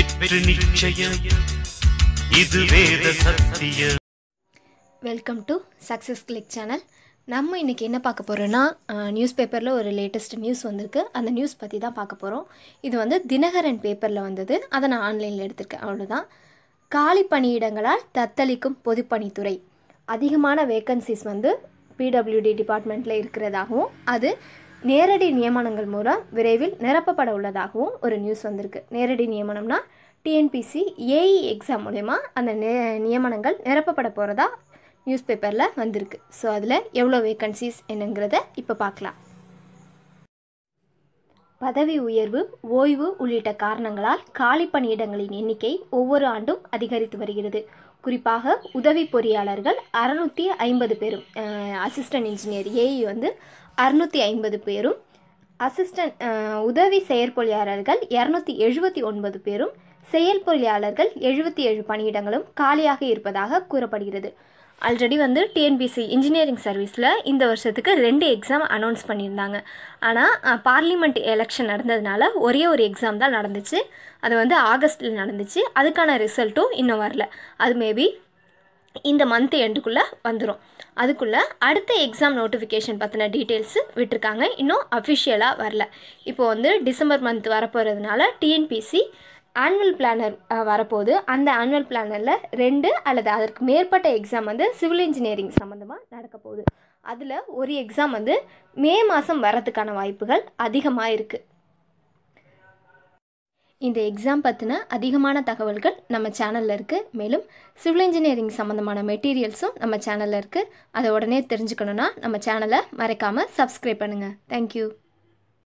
வெற்றி நிச்சயம் இது வேத சத்தியம் welcome to success click channel நம்ம இன்றைக்கி என்ன பார்க்க போகிறோன்னா நியூஸ் பேப்பரில் ஒரு லேட்டஸ்ட் நியூஸ் வந்திருக்கு அந்த நியூஸ் பற்றி தான் பார்க்க போகிறோம் இது வந்து தினகரன் பேப்பரில் வந்தது அதை நான் ஆன்லைனில் எடுத்திருக்கேன் அவ்வளோதான் காலி பணியிடங்களால் தத்தளிக்கும் பொதுப்பணித்துறை அதிகமான வேக்கன்சிஸ் வந்து பிடபிள்யூடி டிபார்ட்மெண்ட்டில் இருக்கிறதாகவும் அது நேரடி நியமனங்கள் மூலம் விரைவில் நிரப்பப்பட உள்ளதாகவும் ஒரு நியூஸ் வந்திருக்கு நேரடி நியமனம்னா டிஎன்பிசி ஏஇ எக்ஸாம் மூலயமா அந்த நே நியமனங்கள் நிரப்பப்பட போகிறதா நியூஸ் பேப்பரில் வந்திருக்கு ஸோ அதில் எவ்வளோ வேக்கன்சிஸ் என்னங்கிறத இப்போ பார்க்கலாம் பதவி உயர்வு ஓய்வு உள்ளிட்ட காரணங்களால் காலி பணியிடங்களின் எண்ணிக்கை ஒவ்வொரு ஆண்டும் அதிகரித்து வருகிறது குறிப்பாக உதவி பொறியாளர்கள் அறநூற்றி ஐம்பது பேரும் அசிஸ்டன்ட் இன்ஜினியர் ஏஇ வந்து அறுநூற்றி ஐம்பது பேரும் அசிஸ்டன்ட் உதவி செயற்பொறியாளர்கள் இரநூத்தி எழுபத்தி ஒன்பது பேரும் செயல்பொறியாளர்கள் எழுபத்தி ஏழு பணியிடங்களும் காலியாக இருப்பதாக கூறப்படுகிறது ஆல்ரெடி வந்து டிஎன்பிசி இன்ஜினியரிங் சர்வீஸில் இந்த வருஷத்துக்கு ரெண்டு எக்ஸாம் அனௌன்ஸ் பண்ணியிருந்தாங்க ஆனால் பார்லிமெண்ட் எலெக்ஷன் நடந்ததுனால ஒரே ஒரு எக்ஸாம் தான் நடந்துச்சு அது வந்து ஆகஸ்ட்டில் நடந்துச்சு அதுக்கான ரிசல்ட்டும் இன்னும் வரல அது மேபி இந்த மந்த் எண்டுக்குள்ளே வந்துடும் அதுக்குள்ளே அடுத்த எக்ஸாம் நோட்டிஃபிகேஷன் பற்றின டீட்டெயில்ஸு விட்டுருக்காங்க இன்னும் அஃபிஷியலாக வரல இப்போ வந்து டிசம்பர் மந்த் வரப்போகிறதுனால டிஎன்பிசி ஆனுவல் பிளானர் வரப்போகுது அந்த ஆனுவல் பிளானரில் ரெண்டு அல்லது அதற்கு மேற்பட்ட எக்ஸாம் வந்து சிவில் இன்ஜினியரிங் சம்மந்தமாக நடக்க போகுது அதில் ஒரு எக்ஸாம் வந்து மே மாதம் வரதுக்கான வாய்ப்புகள் அதிகமாக இருக்குது இந்த எக்ஸாம் பற்றின அதிகமான தகவல்கள் நம்ம சேனலில் இருக்குது மேலும் சிவில் இன்ஜினியரிங் சம்மந்தமான மெட்டீரியல்ஸும் நம்ம சேனலில் இருக்குது அதை உடனே தெரிஞ்சுக்கணுன்னா நம்ம சேனலை மறைக்காமல் சப்ஸ்கிரைப் பண்ணுங்கள் தேங்க்யூ